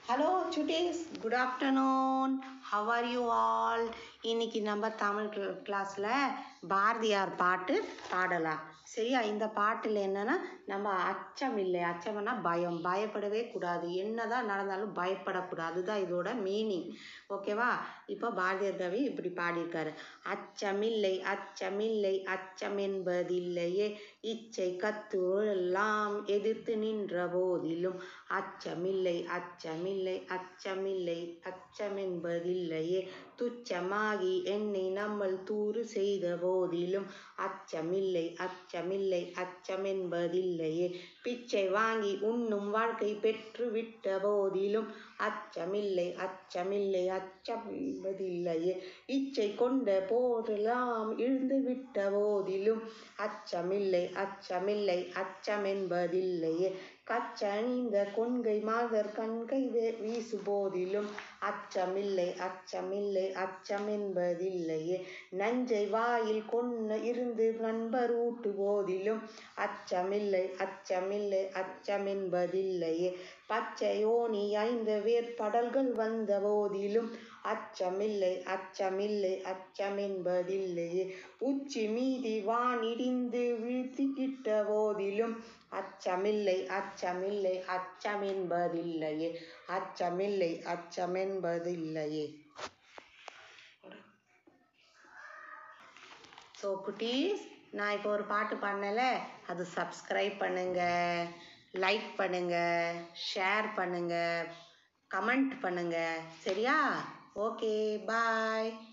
hello சுட்டீஸ் good afternoon how are you all இன்னைக்கு நம்ம தமிழ் கிளாஸில் பாரதியார் பாட்டு பாடலாம் சரியா இந்த பாட்டில் என்னன்னா நம்ம அச்சம் இல்லை அச்சம்னா பயம் பயப்படவே கூடாது என்னதான் நடந்தாலும் பயப்படக்கூடாது அதுதான் இதோட மீனிங் ஓகேவா இப்போ பாரதியார் கவி இப்படி பாடியிருக்காரு அச்சமில்லை அச்சமில்லை அச்சம் என்பதில்லையே இச்சை கத்துரெல்லாம் எதிர்த்து நின்ற போதிலும் அச்சமில்லை அச்சமில்லை அச்சமில்லை அச்சமென்பதில்லையே துச்சமாகி என்னை நம்மள் தூறு செய்த போதிலும் அச்சமில்லை அச்சமில்லை அச்சமென்பதில்லையே பிச்சை வாங்கி உண்ணும் வாழ்க்கை பெற்று விட்ட போதிலும் அச்சமில்லை அச்சமில்லை அச்சம் என்பதில்லையே இச்சை கொண்ட போதெல்லாம் இழுந்து விட்ட போதிலும் அச்சமில்லை அச்சமில்லை அச்சமென்பதில்லையே கச்சணிந்த கொன்கை மாதர் கண்கை வீசு போதிலும் அச்சமில்லை அச்சமில்லை அச்சமென்பதில்லையே நஞ்சை வாயில் கொன்ன இருந்து நண்பர் ஊட்டு போதிலும் அச்சமில்லை அச்சமில்லை அச்சமென்பதில்லையே பச்சையோனி ஐந்த வேற்படல்கள் வந்த போதிலும் அச்சமில்லை அச்சமில்லை அச்சமென்பதில்லையே உச்சி மீதி வானிடிந்து வீழ்த்திக்கிட்ட போதிலும் அச்சமில்லை அச்சமில்லை அச்சமென்பதில்லையே அச்சமில்லை அச்சமென்பதில்லையே ஸோ குட்டீஸ் நான் இப்போ ஒரு பாட்டு பாடினேன்ல அது சப்ஸ்கிரைப் பண்ணுங்க லைக் பண்ணுங்க ஷேர் பண்ணுங்க கமெண்ட் பண்ணுங்க சரியா ஓகே பாய்